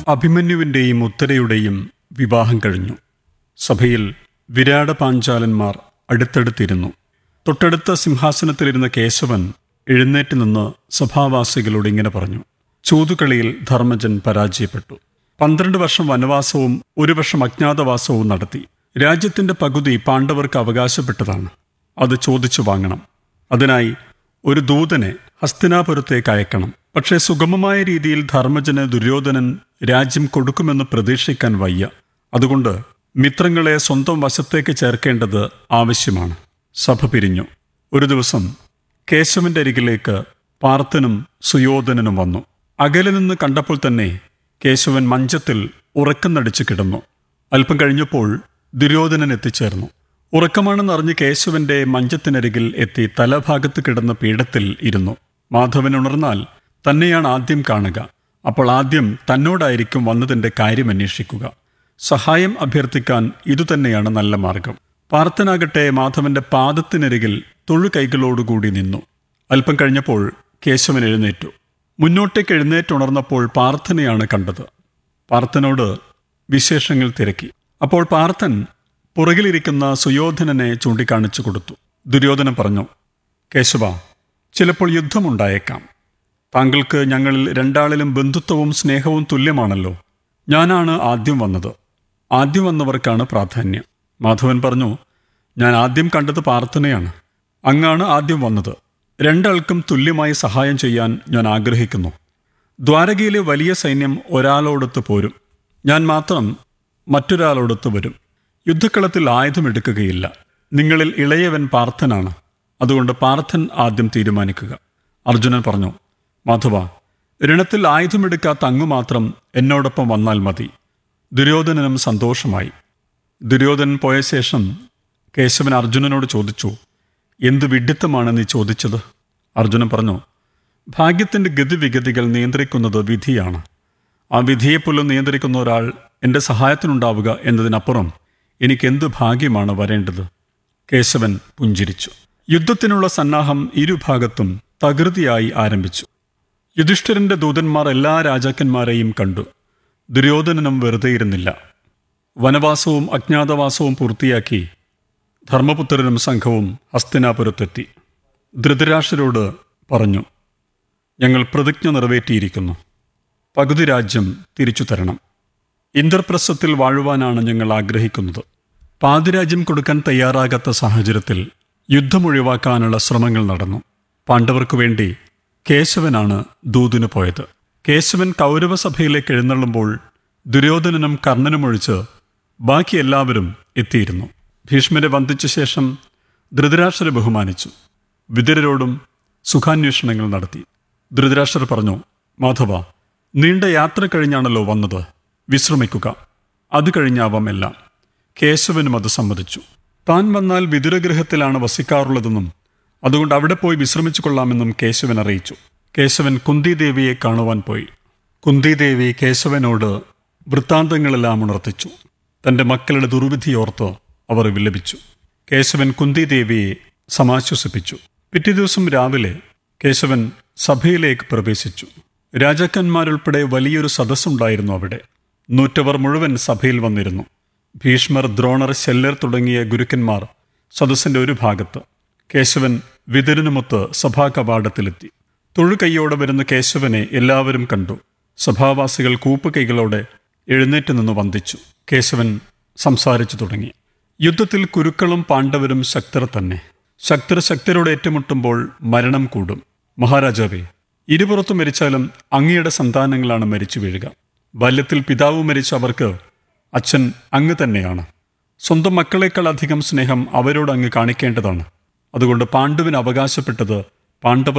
അഭിമന്യുവിൻ്റെയും ഉത്തരയുടെയും വിവാഹം കഴിഞ്ഞു സഭയിൽ വിരാട പാഞ്ചാലന്മാർ അടുത്തടുത്തിരുന്നു തൊട്ടടുത്ത സിംഹാസനത്തിലിരുന്ന കേശവൻ എഴുന്നേറ്റ് നിന്ന് സഭാവാസികളോട് ഇങ്ങനെ പറഞ്ഞു ചൂതുകളിയിൽ ധർമ്മജൻ പരാജയപ്പെട്ടു പന്ത്രണ്ട് വർഷം വനവാസവും ഒരു വർഷം അജ്ഞാതവാസവും നടത്തി രാജ്യത്തിന്റെ പകുതി പാണ്ഡവർക്ക് അവകാശപ്പെട്ടതാണ് അത് ചോദിച്ചു വാങ്ങണം അതിനായി ഒരു ദൂതനെ ഹസ്തിനാപുരത്തേക്ക് അയക്കണം പക്ഷേ സുഗമമായ രീതിയിൽ ധർമ്മജന് ദുര്യോധനൻ രാജ്യം കൊടുക്കുമെന്ന് പ്രതീക്ഷിക്കാൻ വയ്യ അതുകൊണ്ട് മിത്രങ്ങളെ സ്വന്തം വശത്തേക്ക് ചേർക്കേണ്ടത് ആവശ്യമാണ് സഭ പിരിഞ്ഞു ഒരു ദിവസം കേശവന്റെ അരികിലേക്ക് പാർത്ഥനും സുയോധനനും വന്നു അകലെ നിന്ന് കണ്ടപ്പോൾ തന്നെ കേശവൻ മഞ്ചത്തിൽ ഉറക്കം നടിച്ചു കിടന്നു അല്പം കഴിഞ്ഞപ്പോൾ ദുര്യോധനൻ എത്തിച്ചേർന്നു ഉറക്കമാണെന്നറിഞ്ഞ് കേശവന്റെ മഞ്ചത്തിനരികിൽ എത്തി തലഭാഗത്ത് കിടന്ന പീഠത്തിൽ ഇരുന്നു മാധവൻ ഉണർന്നാൽ തന്നെയാണ് ആദ്യം കാണുക അപ്പോൾ ആദ്യം തന്നോടായിരിക്കും വന്നതിന്റെ കാര്യം അന്വേഷിക്കുക സഹായം അഭ്യർത്ഥിക്കാൻ ഇതുതന്നെയാണ് നല്ല മാർഗം പാർത്ഥനാകട്ടെ മാധവന്റെ പാദത്തിനരികിൽ തൊഴുകൈകളോടുകൂടി നിന്നു അല്പം കഴിഞ്ഞപ്പോൾ കേശവൻ എഴുന്നേറ്റു മുന്നോട്ടേക്ക് എഴുന്നേറ്റുണർന്നപ്പോൾ പാർത്ഥനെയാണ് കണ്ടത് പാർത്ഥനോട് വിശേഷങ്ങൾ തിരക്കി അപ്പോൾ പാർത്ഥൻ പുറകിലിരിക്കുന്ന സുയോധനനെ ചൂണ്ടിക്കാണിച്ചു കൊടുത്തു ദുര്യോധനൻ പറഞ്ഞു കേശവ ചിലപ്പോൾ യുദ്ധമുണ്ടായേക്കാം താങ്കൾക്ക് ഞങ്ങളിൽ രണ്ടാളിലും ബന്ധുത്വവും സ്നേഹവും തുല്യമാണല്ലോ ഞാനാണ് ആദ്യം വന്നത് ആദ്യം വന്നവർക്കാണ് പ്രാധാന്യം മാധവൻ പറഞ്ഞു ഞാൻ ആദ്യം കണ്ടത് പാർത്ഥനയാണ് അങ്ങാണ് ആദ്യം വന്നത് രണ്ടാൾക്കും തുല്യമായി സഹായം ചെയ്യാൻ ഞാൻ ആഗ്രഹിക്കുന്നു ദ്വാരകയിലെ വലിയ സൈന്യം ഒരാളോടൊത്ത് പോരും ഞാൻ മാത്രം മറ്റൊരാളോടൊത്ത് വരും യുദ്ധക്കളത്തിൽ ആയുധമെടുക്കുകയില്ല നിങ്ങളിൽ ഇളയവൻ പാർത്ഥനാണ് അതുകൊണ്ട് പാർത്ഥൻ ആദ്യം തീരുമാനിക്കുക അർജുനൻ പറഞ്ഞു മാധവ ഋണത്തിൽ ആയുധമെടുക്കാത്ത അങ്ങ് മാത്രം എന്നോടൊപ്പം വന്നാൽ മതി ദുര്യോധനനും സന്തോഷമായി ദുര്യോധനൻ പോയ ശേഷം കേശവൻ അർജുനനോട് ചോദിച്ചു എന്ത് വിഡിത്തമാണ് നീ ചോദിച്ചത് അർജുനൻ പറഞ്ഞു ഭാഗ്യത്തിന്റെ ഗതിവിഗതികൾ നിയന്ത്രിക്കുന്നത് വിധിയാണ് ആ വിധിയെപ്പോലും നിയന്ത്രിക്കുന്ന ഒരാൾ എൻ്റെ സഹായത്തിനുണ്ടാവുക എന്നതിനപ്പുറം എനിക്ക് എന്ത് ഭാഗ്യമാണ് വരേണ്ടത് കേശവൻ പുഞ്ചിരിച്ചു യുദ്ധത്തിനുള്ള സന്നാഹം ഇരുഭാഗത്തും തകൃതിയായി ആരംഭിച്ചു യുധിഷ്ഠിരന്റെ ദൂതന്മാർ എല്ലാ രാജാക്കന്മാരെയും കണ്ടു ദുര്യോധനനും വെറുതെ ഇരുന്നില്ല വനവാസവും അജ്ഞാതവാസവും പൂർത്തിയാക്കി ധർമ്മപുത്രനും സംഘവും ഹസ്തിനാപുരത്തെത്തി ധൃതരാഷ്ട്രരോട് പറഞ്ഞു ഞങ്ങൾ പ്രതിജ്ഞ നിറവേറ്റിയിരിക്കുന്നു പകുതി രാജ്യം തിരിച്ചു തരണം ഇന്ദ്രപ്രസ്ഥത്തിൽ വാഴുവാനാണ് ഞങ്ങൾ ആഗ്രഹിക്കുന്നത് പാതിരാജ്യം കൊടുക്കാൻ തയ്യാറാകാത്ത സാഹചര്യത്തിൽ യുദ്ധം ഒഴിവാക്കാനുള്ള ശ്രമങ്ങൾ നടന്നു പാണ്ഡവർക്കു വേണ്ടി കേശവനാണ് ദൂതിന് പോയത് കേശവൻ കൗരവസഭയിലേക്ക് എഴുന്നള്ളുമ്പോൾ ദുര്യോധനനും കർണനും ഒഴിച്ച് ബാക്കി എല്ലാവരും എത്തിയിരുന്നു ഭീഷ്മരെ വന്ദിച്ച ശേഷം ധൃതരാഷ്ട്രരെ ബഹുമാനിച്ചു വിതുരരോടും സുഖാന്വേഷണങ്ങൾ നടത്തി ധൃതരാഷ്ട്രർ പറഞ്ഞു മാധവ നീണ്ട യാത്ര കഴിഞ്ഞാണല്ലോ വന്നത് വിശ്രമിക്കുക അത് കഴിഞ്ഞാവാം എല്ലാം കേശവനും അത് സമ്മതിച്ചു താൻ വന്നാൽ വിതുരഗൃഹത്തിലാണ് വസിക്കാറുള്ളതെന്നും അതുകൊണ്ട് അവിടെ പോയി വിശ്രമിച്ചു കൊള്ളാമെന്നും കേശവൻ അറിയിച്ചു കേശവൻ കുന്തിദേവിയെ കാണുവാൻ പോയി കുന്തിദേവി കേശവനോട് വൃത്താന്തങ്ങളെല്ലാം ഉണർത്തിച്ചു തന്റെ മക്കളുടെ ദുർവിധിയോർത്ത് അവർ വിലപിച്ചു കേശവൻ കുന്തിദേവിയെ സമാശ്വസിപ്പിച്ചു പിറ്റേ ദിവസം രാവിലെ കേശവൻ സഭയിലേക്ക് പ്രവേശിച്ചു രാജാക്കന്മാരുൾപ്പെടെ വലിയൊരു സദസ്സുണ്ടായിരുന്നു അവിടെ നൂറ്റവർ മുഴുവൻ സഭയിൽ വന്നിരുന്നു ഭീഷ്മർ ദ്രോണർ ശല്യർ തുടങ്ങിയ ഗുരുക്കന്മാർ സദസ്സിന്റെ ഒരു ഭാഗത്ത് കേശവൻ വിതരനുമൊത്ത് സഭാ കവാടത്തിലെത്തി തൊഴുകൈയോടെ വരുന്ന കേശവനെ എല്ലാവരും കണ്ടു സഭാവാസികൾ കൂപ്പുകൈകളോടെ എഴുന്നേറ്റ് നിന്ന് വന്ദിച്ചു കേശവൻ സംസാരിച്ചു തുടങ്ങി യുദ്ധത്തിൽ കുരുക്കളും പാണ്ഡവരും ശക്തർ തന്നെ ശക്തർ ശക്തരോട് ഏറ്റുമുട്ടുമ്പോൾ മരണം കൂടും മഹാരാജാവേ ഇരുപുറത്തു മരിച്ചാലും അങ്ങയുടെ സന്താനങ്ങളാണ് മരിച്ചു വീഴുക ബാല്യത്തിൽ പിതാവ് മരിച്ച അവർക്ക് അച്ഛൻ അങ്ങ് തന്നെയാണ് സ്വന്തം മക്കളെക്കാൾ അധികം സ്നേഹം അവരോട് അങ്ങ് കാണിക്കേണ്ടതാണ് അതുകൊണ്ട് പാണ്ഡുവിന് അവകാശപ്പെട്ടത് പാണ്ഡവർ